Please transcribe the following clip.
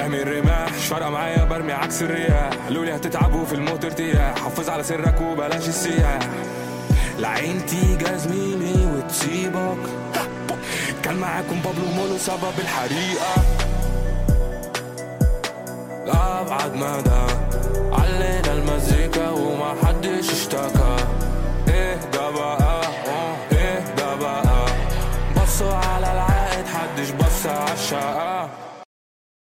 احمي الرماح مش فارقه معايا برمي عكس الرياح قالوا لي هتتعبوا في الموت ارتياح حافظ على سرك وبلاش السياح العين تيجي زميلي وتسيبك كان معاكم بابلو مولو سبب الحريقه لأبعد مدى علينا المزيكا وما حدش اشتكى ايه ده بقى ايه ده بقى بصوا على العائد حدش بص عالشقة